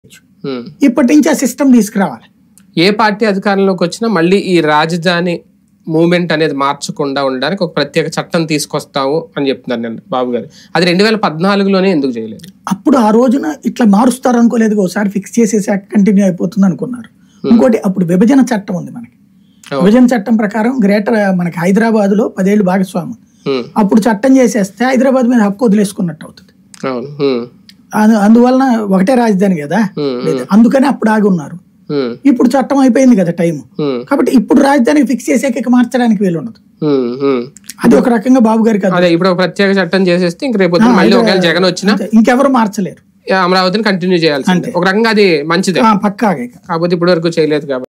ఉమ్. ఇప్పటి నుంచి ఆ సిస్టమ్ తీసుకురావాలి ఏ పార్టీ అధికారంలోకి వచ్చినా మళ్ళీ ఈ రాజధాని మూమెంట్ అనేది మార్చకుండా ఉండడానికి ఒక ప్రత్యేక చట్టం తీసుకొస్తాము అని చెప్తున్నారు నేను బాబు గారు అది రెండు వేల పద్నాలుగులోనే ఎందుకు చేయలేదు అప్పుడు ఆ రోజున ఇట్లా మారుస్తారు అనుకోలేదు ఒకసారి ఫిక్స్ చేసేసాక కంటిన్యూ అయిపోతుంది అనుకున్నారు ఇంకోటి అప్పుడు విభజన చట్టం ఉంది మనకి అవును. విభజన చట్టం ప్రకారం గ్రేటర్ మనకి హైదరాబాద్ లో పదేళ్ళు భాగస్వామ్యం ఉమ్. అప్పుడు చట్టం చేసేస్తే హైదరాబాద్ మీద హక్కు వదిలేసుకున్నట్టు అవుతుంది అవును ఉమ్. అందు- అందువలన ఒకటే రాజధాని కదా ఉమ్. లేదు. అందుకని అప్పుడు ఆగి ఉన్నారు ఉమ్. ఇప్పుడు చట్టం అయిపోయింది కదా టైం ఉమ్. కాబట్టి ఇప్పుడు రాజధాని ఫిక్స్ చేసాక ఇక మార్చడానికి వీలు ఉండదు ఉమ్. ఉమ్. అది ఒక రకంగా బాబు గారికి అది. అదే ఇప్పుడు ఒక ప్రత్యేక చట్టం చేసేస్తే ఇంక రేపు పొద్దున్న మళ్ళీ ఒకవేళ జగన్ వచ్చినా అంతే. ఇంకెవరు మార్చలేరు అమరావతిని కంటిన్యూ చేయాల్సిందే అంతే. ఒక రకంగా అది మంచిదే ఆ, పక్కాగా ఇక కాకపోతే ఇప్పటి వరకు చేయలేదు కాబట్టి